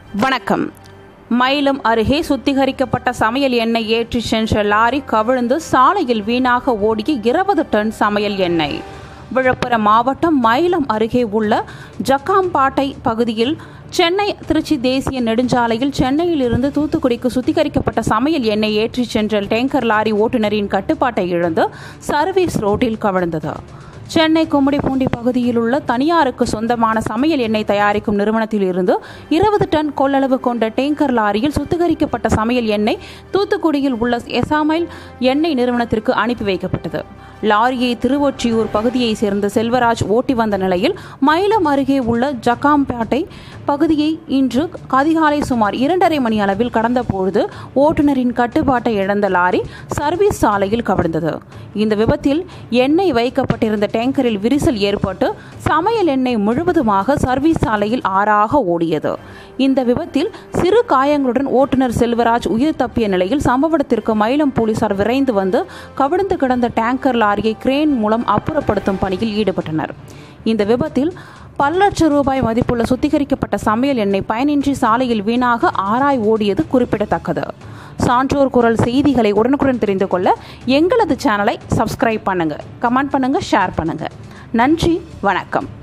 வணக்கம் மயிலம் அருகே சுத்திகரிக்கப்பட்ட சமையல் எண்ணெய் ஏற்றி சென்ற லாரி கவிழ்ந்து சாலையில் வீணாக ஓடிய இருபது டன் சமையல் எண்ணெய் விழுப்புரம் மாவட்டம் மயிலம் அருகே உள்ள ஜக்காம்பாட்டை பகுதியில் சென்னை திருச்சி தேசிய நெடுஞ்சாலையில் சென்னையில் இருந்து தூத்துக்குடிக்கு சுத்திகரிக்கப்பட்ட சமையல் எண்ணெய் ஏற்றி சென்ற டேங்கர் லாரி ஓட்டுநரின் கட்டுப்பாட்டை இழந்து சர்வீஸ் ரோட்டில் கவிழ்ந்தது சென்னை கும்மிடிப்பூண்டி பகுதியில் உள்ள தனியாருக்கு சொந்தமான சமையல் எண்ணெய் தயாரிக்கும் நிறுவனத்தில் இருந்து இருபது டன் கொள்ளளவு கொண்ட டேங்கர் லாரியில் சுத்திகரிக்கப்பட்ட சமையல் எண்ணெய் தூத்துக்குடியில் உள்ள எசாமைல் எண்ணெய் நிறுவனத்திற்கு அனுப்பி வைக்கப்பட்டது லாரியை திருவொற்றியூர் பகுதியைச் சேர்ந்த செல்வராஜ் ஓட்டி வந்த நிலையில் மயிலம் அருகே உள்ள ஜக்காம்பேட்டை பகுதியை இன்று அதிகாலை சுமார் இரண்டரை மணி அளவில் கடந்தபொழுது ஓட்டுநரின் கட்டுப்பாட்டை இழந்த லாரி சர்வீஸ் சாலையில் கவிழ்ந்தது இந்த விபத்தில் எண்ணெய் வைக்கப்பட்டிருந்த டேங்கரில் விரிசல் ஏற்பட்டு சமையல் எண்ணெய் முழுவதுமாக சர்வீஸ் சாலையில் ஆறாக ஓடியது இந்த விபத்தில் சிறு காயங்களுடன் ஓட்டுநர் செல்வராஜ் உயிர் தப்பிய நிலையில் சம்பவ இடத்திற்கு மயிலம் போலீசார் விரைந்து வந்து கவிழ்ந்து கிடந்த டேங்கர் லாரியை கிரேன் மூலம் அப்புறப்படுத்தும் பணியில் ஈடுபட்டனர் இந்த விபத்தில் பல லட்சம் ரூபாய் மதிப்புள்ள சுத்திகரிக்கப்பட்ட சமையல் எண்ணெய் பயனின்றி சாலையில் வீணாக ஆராய் ஓடியது குறிப்பிடத்தக்கது சான்றோர் குரல் செய்திகளை உடனுக்குடன் தெரிந்து கொள்ள எங்களது சேனலை சப்ஸ்கிரைப் பண்ணுங்க கமெண்ட் பண்ணுங்க ஷேர் பண்ணுங்க நன்றி வணக்கம்